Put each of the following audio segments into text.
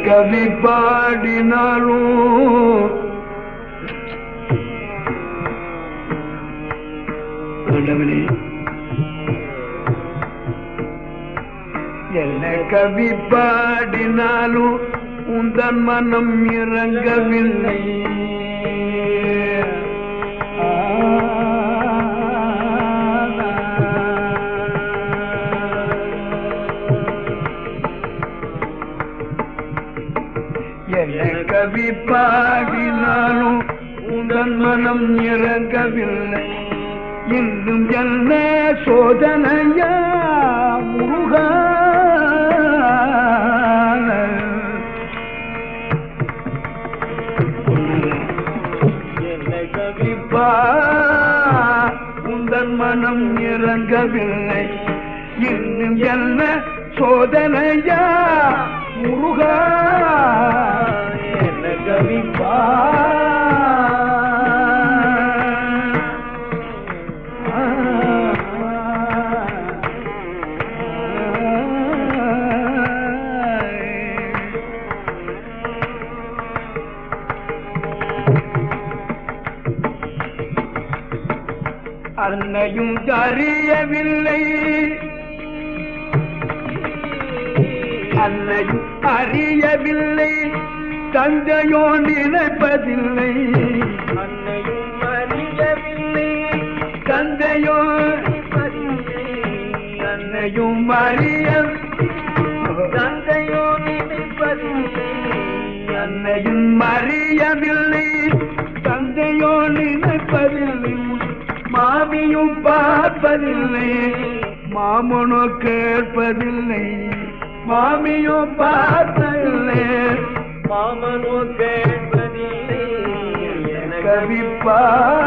கவி பாடினாலும் ஆண்டவனே என்ன கவி பாடினாலும் உந்தன் மனம் இறங்கவில்லை என்ன கவி பாடினாலும் உந்தன் மனம் இறங்கவில்லை இன்னும் என்ன சோதனையா முருகா என்னை கவி கவிப்பா உந்தன் மனம் இறங்கவில்லை இன்னும் என்ன சோதனையா முருகா என்ன கவிப்பா அன்னையும் அறியவில்லை அன்னையும் அறியவில்லை தந்தையோ நினைப்பதில்லை அன்னையும் அறியவில்லை தந்தையோ பதில்லை அன்னையும் அறிய தந்தையோ நினைப்பதில்லை அன்னையும் அறியவில்லை தந்தையோ நினைப்பதில்லை மாமியும் பார்ப்பதில்லை மாமனோ கேட்பதில்லை மாமியோ பார்த்ததில்லை மாமனோ கேட்பதில்லை எனக்கு கவிப்பா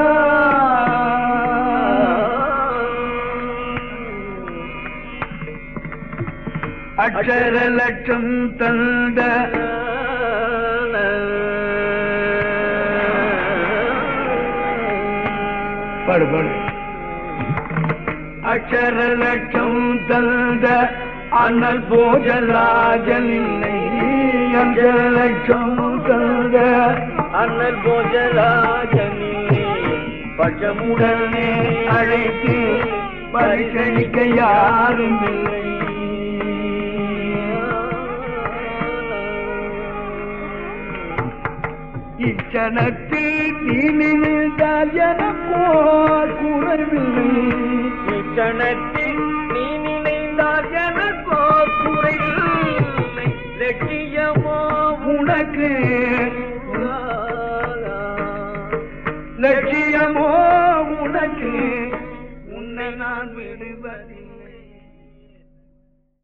அக்ஷர லட்சம் தந்த பாடு பாடு அக்ஷர லட்சம் தந்த அண்ணல் போஜராஜன் இல்லை அக்ஷர லட்சம் தந்த அண்ணல் போஜராஜனிலே பட்சமுடனே உடனே அழைத்து பரிசளிக்க யாரும் இல்லை இச்சனத்தில் நீ நினைந்தால் எனக்கோ குறைவில்லை இச்சணத்தில் நீ நினைந்தால் எனக்கோ குறையில்லை லட்சியமோ உனக்கு லட்சியமோ